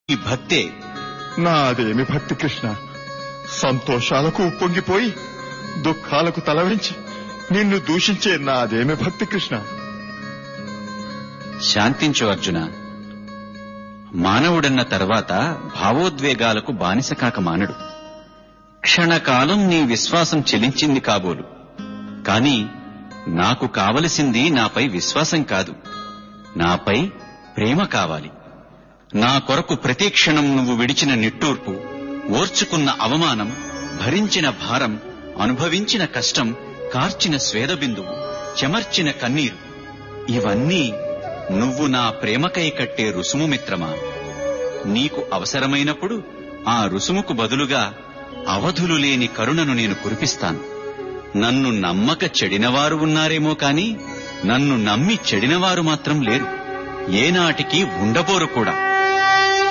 ఈ భక్తే నాదేమి భక్తి కృష్ణ సంతోషాలకు ఉప్పొంగిపోయి దుఃఖాలకు తలవంచి నిన్ను దూషించే నాదేమి భక్తి కృష్ణ శాంతించు అర్జున మానవుడన్న తర్వాత భావోద్వేగాలకు బానిస కాక మానడు క్షణకాలం నీ విశ్వాసం చెలించింది కాబోలు కాని నాకు కావలసింది నాపై విశ్వాసం కాదు నాపై ప్రేమ కావాలి నా కొరకు ప్రతి క్షణం నువ్వు విడిచిన నిట్టూర్పు ఓర్చుకున్న అవమానం భరించిన భారం అనుభవించిన కష్టం కార్చిన స్వేదబిందువు చెమర్చిన కన్నీరు ఇవన్నీ నువ్వు నా ప్రేమకై కట్టే రుసుము మిత్రమా నీకు అవసరమైనప్పుడు ఆ రుసుముకు బదులుగా అవధులు లేని కరుణను నేను కురిపిస్తాను నన్ను నమ్మక చెడినవారు ఉన్నారేమో కాని నన్ను నమ్మి చెడినవారు మాత్రం లేరు ఏనాటికి ఉండబోరు కూడా